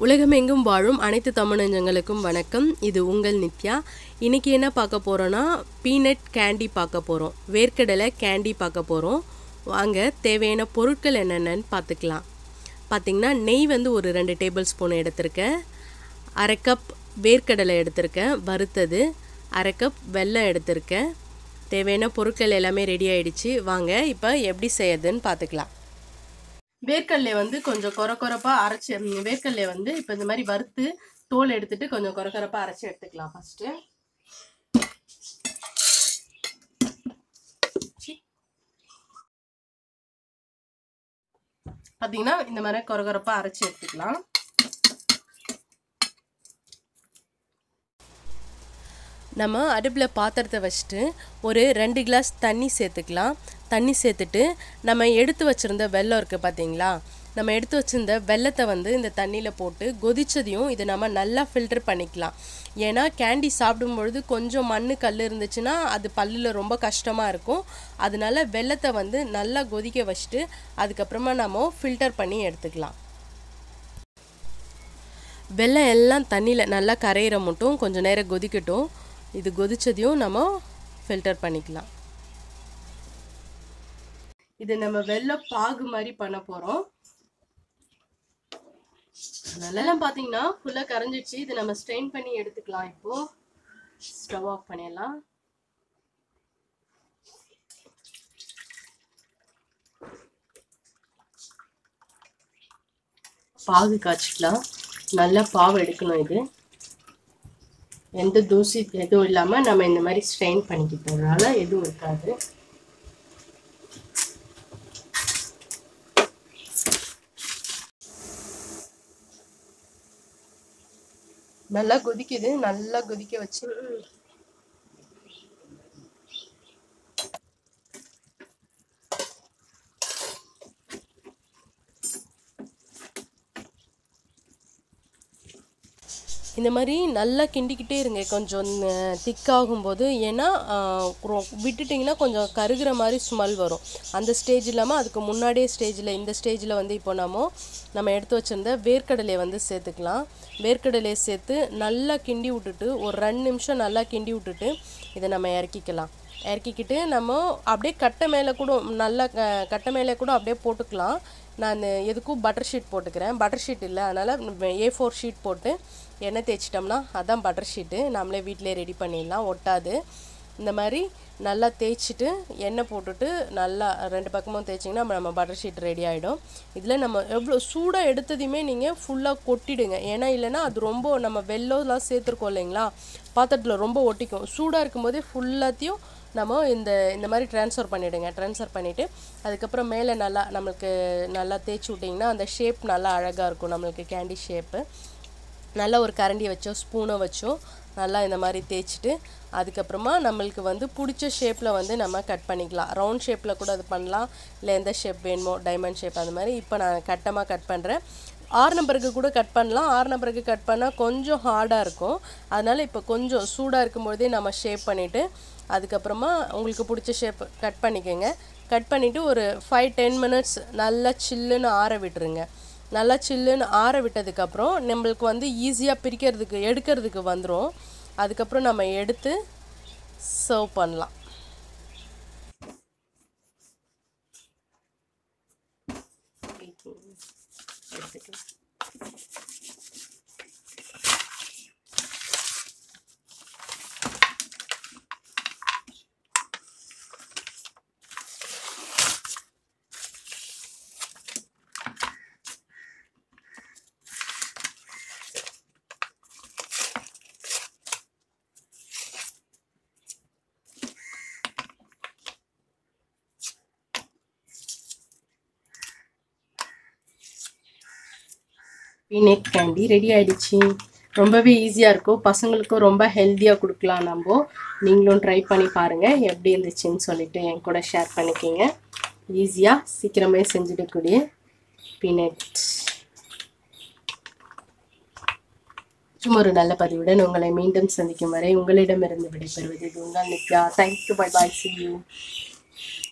உலகமெங்கும் வாழும் அனைத்து தமிழஞ்சங்களுக்கும் வணக்கம் இது உங்கள் நித்யா இன்னைக்கு என்ன பார்க்க போகிறோன்னா பீனட் கேண்டி பார்க்க போகிறோம் வேர்க்கடலை கேண்டி பார்க்க போகிறோம் வாங்க தேவையான பொருட்கள் என்னென்னு பார்த்துக்கலாம் பார்த்திங்கன்னா நெய் வந்து ஒரு ரெண்டு டேபிள் ஸ்பூன் எடுத்திருக்கேன் அரை கப் வேர்க்கடலை எடுத்திருக்கேன் வறுத்தது அரை கப் வெல்லம் எடுத்திருக்கேன் தேவையான பொருட்கள் எல்லாமே ரெடி ஆயிடுச்சு வாங்க இப்போ எப்படி செய்யறதுன்னு பார்த்துக்கலாம் வேர்க்கடலை வந்து கொஞ்சம் கொர கொரப்பாக அரைச்சி ம், வேர்க்கடலை வந்து இப்போ இந்த மாதிரி வறுத்து தோல் எடுத்துட்டு கொஞ்சம் கொர கொரப்பாக அரைச்சி எடுத்துக்கலாம் ஃபஸ்ட்டு பார்த்தீங்கன்னா இந்த மாதிரி கொர கொரப்பாக அரைச்சி எடுத்துக்கலாம் நம்ம அடுப்பில் பாத்திரத்தை வச்சுட்டு ஒரு ரெண்டு கிளாஸ் தண்ணி சேர்த்துக்கலாம் தண்ணி சேர்த்துட்டு நம்ம எடுத்து வச்சுருந்த வெல்லம் இருக்குது பார்த்தீங்களா நம்ம எடுத்து வச்சிருந்த வெல்லத்தை வந்து இந்த தண்ணியில் போட்டு கொதிச்சதையும் இதை நம்ம நல்லா ஃபில்டர் பண்ணிக்கலாம் ஏன்னா கேண்டி சாப்பிடும் பொழுது கொஞ்சம் மண் கல் இருந்துச்சுன்னா அது பல்லில் ரொம்ப கஷ்டமாக இருக்கும் அதனால வெல்லத்தை வந்து நல்லா கொதிக்க வச்சுட்டு அதுக்கப்புறமா நம்ம ஃபில்டர் பண்ணி எடுத்துக்கலாம் வெல்லம் எல்லாம் தண்ணியில் நல்லா கரையிற மட்டும் கொஞ்சம் நேரம் கொதிக்கட்டும் இது கொதிச்சதையும் நம்ம ஃபில்டர் பண்ணிக்கலாம் இது நம்ம வெள்ளம் பாகு மாதிரி பண்ண போகிறோம் வெள்ளம் பார்த்தீங்கன்னா ஃபுல்லாக கரைஞ்சிடுச்சு இது நம்ம ஸ்ட்ரெயின் பண்ணி எடுத்துக்கலாம் இப்போ ஸ்டவ் ஆஃப் பண்ணிடலாம் பாகு காய்ச்சிக்கலாம் நல்லா பாவு எடுக்கணும் இது எந்த தூசி எதுவும் இல்லாமல் நம்ம இந்த மாதிரி ஸ்ட்ரெயின் பண்ணிக்கிட்டதுனால எதுவும் இருக்காது நல்லா கொதிக்குது நல்லா கொதிக்க வச்சு இந்த மாதிரி நல்லா கிண்டிக்கிட்டே இருங்க கொஞ்சம் திக்காகும் போது ஏன்னா ஆஹ், ரொ- விட்டுட்டிங்கன்னா கொஞ்சம் கருகிற மாதிரி ஸ்மெல் வரும் அந்த ஸ்டேஜ் இல்லாமல் அதுக்கு முன்னாடியே ஸ்டேஜில் இந்த ஸ்டேஜில் வந்து இப்போ நம்ம நம்ம எடுத்து வச்சிருந்த வேர்க்கடலையை வந்து சேர்த்துக்கலாம் வேர்க்கடலையை சேர்த்து நல்லா கிண்டி விட்டுட்டு ஒரு ரெண்டு நிமிஷம் நல்லா கிண்டி விட்டுட்டு இதை நம்ம இறக்கிக்கலாம் இறக்கிக்கிட்டு நம்ம அப்படியே கட்டை மேலே கூட நல்லா க- கட்டை மேலே கூட அப்படியே போட்டுக்கலாம் நான் எதுக்கும் பட்டர் ஷீட் போட்டுக்கிறேன் பட்டர் ஷீட் இல்லை அதனால் ஏ ஃபோர் ஷீட் போட்டு எண்ணெய் தேய்ச்சிட்டோம்னா அதான் பட்டர் ஷீட்டு நம்மளே வீட்டிலே ரெடி பண்ணிடலாம் ஒட்டாது இந்த மாதிரி நல்லா தேய்ச்சிட்டு எண்ணெய் போட்டுட்டு நல்லா ரெண்டு பக்கமும் தேய்ச்சிங்கன்னா நம்ம பட்டர் ஷீட் ரெடி ஆகிடும் இதில் நம்ம எவ்வளோ சூடாக எடுத்ததையுமே நீங்கள் ஃபுல்லாக கொட்டிடுங்க ஏன்னா இல்லைன்னா அது ரொம்ப நம்ம வெள்ளம்லாம் சேர்த்துருக்கோம் இல்லைங்களா பாத்திரத்தில் ரொம்ப ஒட்டிக்கும் சூடாக இருக்கும்போதே ஃபுல்லாத்தையும் நம்ம இந்த இந்த மாதிரி ட்ரான்ஸ்ஃபர் பண்ணிவிடுங்க ட்ரான்ஸ்ஃபர் பண்ணிவிட்டு அதுக்கப்புறம் மேலே நல்லா நம்மளுக்கு நல்லா தேய்ச்சி விட்டிங்கன்னா அந்த ஷேப் நல்லா அழகாக இருக்கும் நம்மளுக்கு கேண்டி ஷேப்பு நல்லா ஒரு கரண்டியை வச்சோ ஸ்பூனை வச்சோ நல்லா இந்த மாதிரி தேய்ச்சிட்டு அதுக்கப்புறமா நம்மளுக்கு வந்து பிடிச்ச ஷேப்பில் வந்து நம்ம கட் பண்ணிக்கலாம் ரவுண்ட் ஷேப்பில் கூட அது பண்ணலாம் இல்லை எந்த ஷேப் வேணுமோ டைமண்ட் ஷேப் அந்த மாதிரி இப்போ நான் கட்டமாக கட் பண்ணுறேன் ஆறு நம்பருக்கு கூட கட் பண்ணலாம் ஆறு நம்பருக்கு கட் பண்ணால் கொஞ்சம் ஹார்டாக இருக்கும் அதனால் இப்போ கொஞ்சம் சூடாக இருக்கும்போதே நம்ம ஷேப் பண்ணிவிட்டு அதுக்கப்புறமா உங்களுக்கு பிடிச்ச ஷேப் கட் பண்ணிக்கோங்க கட் பண்ணிவிட்டு ஒரு ஃபைவ் டென் மினிட்ஸ் நல்லா சில்லுன்னு ஆற விட்டுருங்க நல்லா சில்லுன்னு ஆற விட்டதுக்கப்புறம் நம்மளுக்கு வந்து ஈஸியாக பிரிக்கிறதுக்கு எடுக்கிறதுக்கு வந்துடும் அதுக்கப்புறம் நம்ம எடுத்து சர்வ் பண்ணலாம் பீனட் கேண்டி ரெடி ஆயிடுச்சு ரொம்பவே ஈஸியாக இருக்கும் பசங்களுக்கும் ரொம்ப ஹெல்த்தியாக கொடுக்கலாம் நம்ம நீங்களும் ட்ரை பண்ணி பாருங்கள் எப்படி இருந்துச்சுன்னு சொல்லிட்டு என் கூட ஷேர் பண்ணிக்கிங்க ஈஸியாக சீக்கிரமே செஞ்சிடக்கூடிய பீனட் மற்றும் ஒரு நல்ல பதிவுடன் உங்களை மீண்டும் சந்திக்கும் வரை உங்களிடமிருந்து விடைபெறுவது இது உங்கள் Nithya thank you bye bye see you